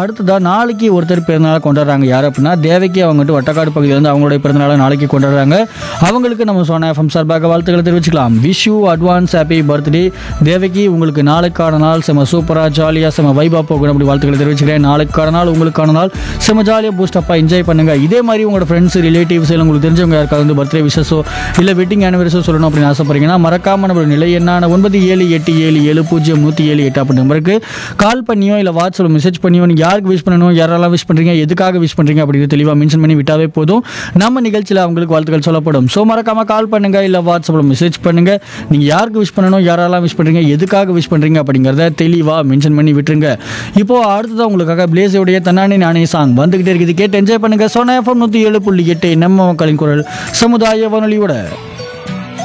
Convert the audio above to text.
அடுத்ததாக நாளைக்கு ஒருத்தர் பிறந்தநாளை கொண்டாடுறாங்க யார் அப்படின்னா தேவகி அவங்ககிட்ட வட்டக்காடு பகுதியிலேருந்து அவங்களுடைய பிறந்தநாளை நாளைக்கு கொண்டாடுறாங்க அவங்களுக்கு நம்ம சொன்ன எஃப்எம் சார்பாக வாழ்த்துக்களை தெரிவிச்சுக்கலாம் wish you advance happy birthday Devaki உங்களுக்கு நாளைக்கான நாள் செம சூப்பராக ஜாலியாக செம வைபா போகணும் அப்படி வாழ்த்துக்களை தெரிவிச்சுக்கிறேன் நாளைக்கான நாள் உங்களுக்கான நாள் செம ஜாலியாக பூஸ்டப்பாக என்ஜாய் பண்ணுங்க இதே மாதிரி உங்களோட ஃப்ரெண்ட்ஸ் ரிலேட்டிவ்ஸ் இல்லை உங்களுக்கு தெரிஞ்சவங்க யாருக்காவது வந்து பர்த்டே விஷஸோ இல்லை வெட்டிங் ஆனிவர்சரிஸோ சொல்லணும் அப்படின்னு ஆசைப்படுறீங்கன்னா மறக்காம நம்ம நிலை என்னான ஒன்பது ஏழு எட்டு ஏழு ஏழு பூஜ்ஜியம் நூற்றி ஏழு எட்டு அப்படி நம்பருக்கு கால் பண்ணியோ இல்லை வாட்ஸ்அப்பில் மெசேஜ் பண்ணியோ நீங்கள் யாருக்கு விஷ் பண்ணணும் யாரெல்லாம் விஷ் பண்ணுறீங்க எதுக்காக விஷ் பண்ணுறீங்க அப்படின்னு தெளிவாக மென்ஷன் பண்ணி விட்டாவே போதும் நம்ம நிகழ்ச்சியில் அவங்களுக்கு வாழ்த்துக்கள் சொல்லப்படும் ஸோ மறக்காம கால் பண்ணுங்க இல்லை வாட்ஸ்அப்பில் மெசேஜ் பண்ணுங்க நீங்கள் யாருக்கு விஷ் பண்ணணும் யாரெல்லாம் விஷ் பண்ணுறீங்க எதுக்காக விஷ் பண்ணுறீங்க அப்படிங்கிறத தெளிவாக மென்ஷன் பண்ணி விட்டுருங்க இப்போ அடுத்ததான் உங்களுக்காக பிளேஸோடைய தன்னானே நானே சாங் வந்துகிட்டே இருக்குது கேட்டு என்ஜாய் பண்ணுங்க சோனா எஃப்எம் நூற்றி ஏழு புள்ளி எட்டு நம்ம மக்களின் குரல் சமுதாய வானொலியோட